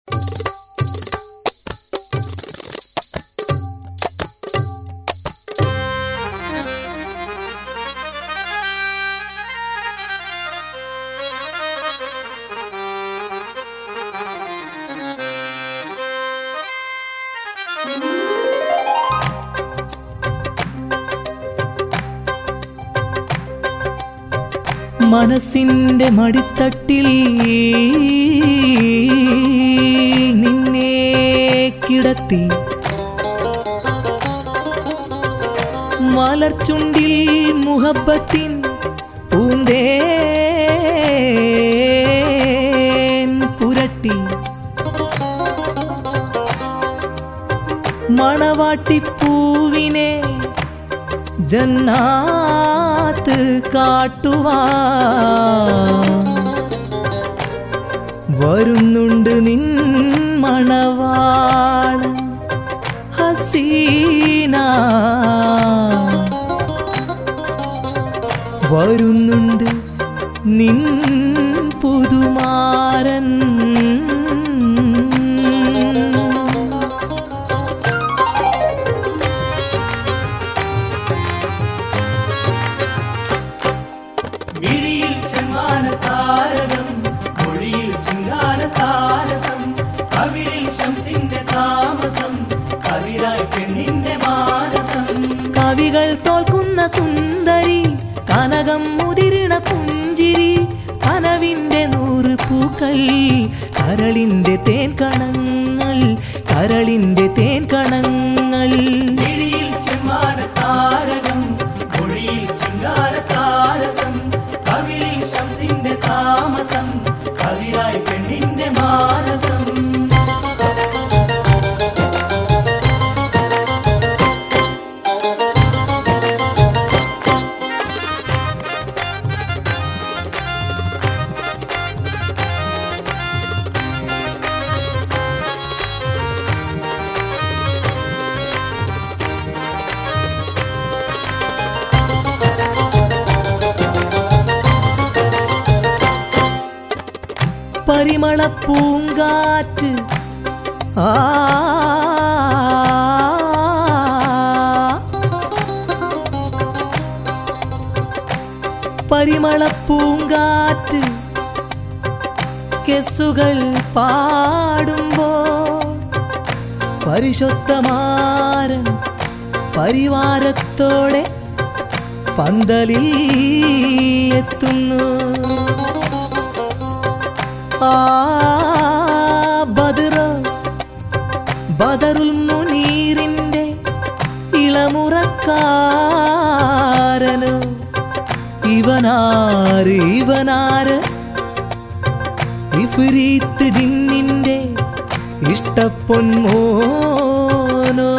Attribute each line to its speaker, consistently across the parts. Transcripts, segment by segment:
Speaker 1: മനസ്സിന്റെ മടിത്തട്ടിൽ നിന്നെ കിടത്തി മലർച്ചുണ്ടിൽ മുഹബത്തിൻ പൂന്തേൻ പുരട്ടി മണവാട്ടിപ്പൂവിനെ ജന്നാത്ത് കാട്ടുവാ വരുന്നുണ്ട് നിൻ മണവാള ഹസീന വരുന്നുണ്ട് നിൻ പുതുമാരൻ
Speaker 2: മിഴിയിൽ ചെമ്മാന താരകം മൊഴിയിൽ ചിങ്കാന സാരസം കവിളിൽ ശംസിന്റെ താമസം കതിരായി പെണ്ണിന്റെ മാനസം
Speaker 1: കവികൾ തോൽക്കുന്ന സുന്ദരി കനകം മുതിരിണ പുഞ്ചിരി കനവിന്റെ നൂറ് പൂക്കൾ കരളിന്റെ തേൻ കണങ്ങൾ കരളിന്റെ തേൻ കണങ്ങൾ
Speaker 2: മിഴിയിൽ ചെമ്മാന താരകം മൊഴിയിൽ ചിങ്കാന സാരസം കവിളിൽ ശംസിന്റെ താമസം കതിരായി പെണ്ണിന്റെ മാനസം
Speaker 1: പരിമള പൂങ്കാറ്റ് ആ പരിമള പൂങ്കാറ്റ് കെസ്സുകൾ പാടുമ്പോ പരിശുദ്ധമാരൻ പരിവാരത്തോടെ പന്തലിൽ എത്തുന്നു ആ ബദറ ബദറുൽ മുനീറിന്റെ ഇളമുറക്കാരനോ ഇവനാര് ഇവനാര് ഇഫ്രീത്ത് ജിന്നിന്റെ ഇഷ്ടപ്പൊന്മോനോ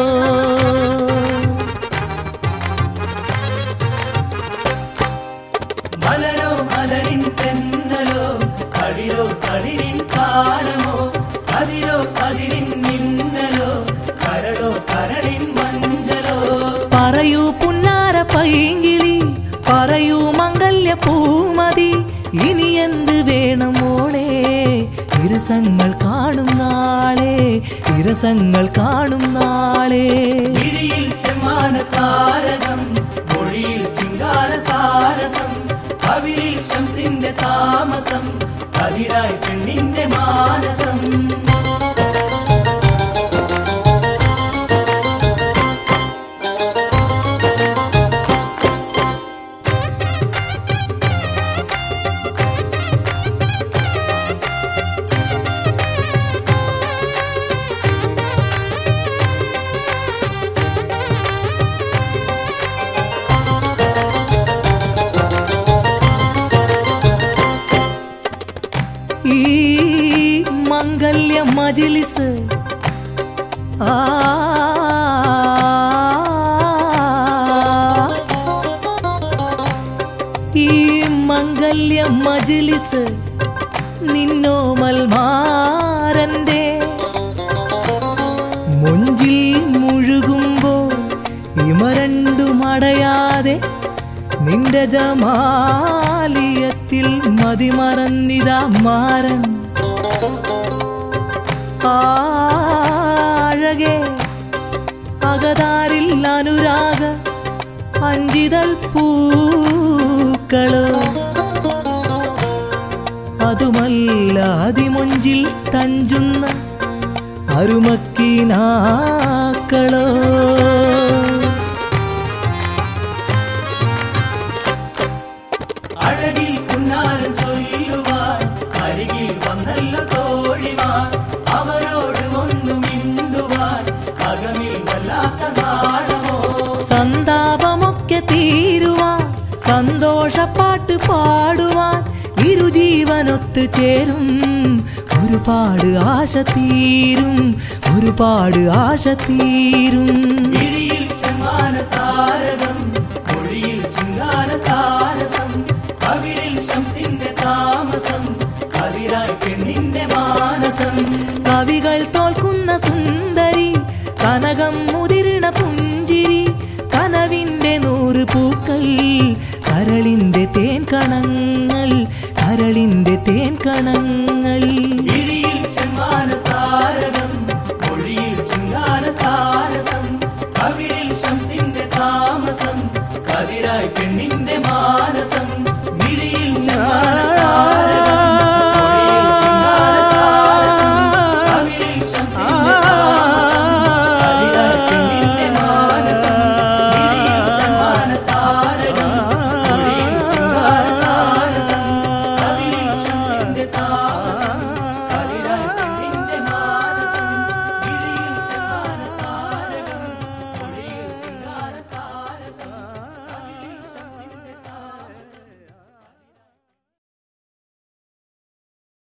Speaker 2: മലരോ മലരിൻ തെന്നലോ കളിരോ കളിരിൻ കാലമോ കതിരോ കതിരിൻ മിന്നലോ കരടോ കരടിൻ മഞ്ചലോ
Speaker 1: പറയൂ പുന്നാര പൈങ്കിളി പറയൂ മംഗല്യ പൂമതി ഇനി എന്ത് വേണം മോളെ ഇരസങ്ങൾ കാണും നാളെ ഇരസങ്ങൾ കാണും നാളെ
Speaker 2: ഇഴിയിൽ ചെമ്മാന താരകം മൊഴിയിൽ ചിങ്കാര സാരസം കവിളിൽ ശംസിന്റെ താമസം കതിരായി പെണ്ണിന്റെ മാനസം
Speaker 1: ഈ മംഗല്യ മജിലിസ് ആ ഈ മംഗല്യ മജിലിസ് നിന്നോമൽ മാരന്റെ മുഞ്ചിൽ മുഴുകുമ്പോൾ ഇമരണ്ടുമടയാതെ നിന്റെ ജമാലിയത്തിൽ മതിമറന്നിതാ മാരൻ ആഴകെ അകതാരിൽ അനുരാഗ അഞ്ചിതൾ പൂക്കളോ അതുമല്ല അതിമൊഞ്ചിൽ തഞ്ചുന്ന അരുമക്കിനാക്കളോ
Speaker 2: അഴകിൽ പുന്നാരം ചൊല്ലുവാൻ അരികിൽ വന്നല്ലോ തോഴിമാർ അവരോട് ഒന്നു മിണ്ടുവാൻ അകമിൽ വല്ലാത്ത നാണമോ
Speaker 1: സന്താപമൊക്കെ തീരുവാൻ സന്തോഷപ്പാട്ട് പാടുവാൻ ഇരുജീവനൊത്ത് ചേരും ഒരുപാട് ആശ തീരും ഒരുപാട് ആശ തീരും
Speaker 2: വിഴിയിൽ ചെമ്മാന താരകം മൊഴിയിൽ ചിങ്കാര സാരസം അവിടിൽ ശംസിന്റെ താമസം അതിരായി പെണ്ണിന്റെ മാനസം
Speaker 1: കവികൾ തോൽക്കുന്ന സുന്ദരി കനകം മുതിർണ പുഞ്ചിരി കനവിന്റെ നൂറ് പൂക്കൾ കരളിന്റെ തേൻ കണങ്ങൾ കരളിന്റെ തേൻ കണങ്ങൾ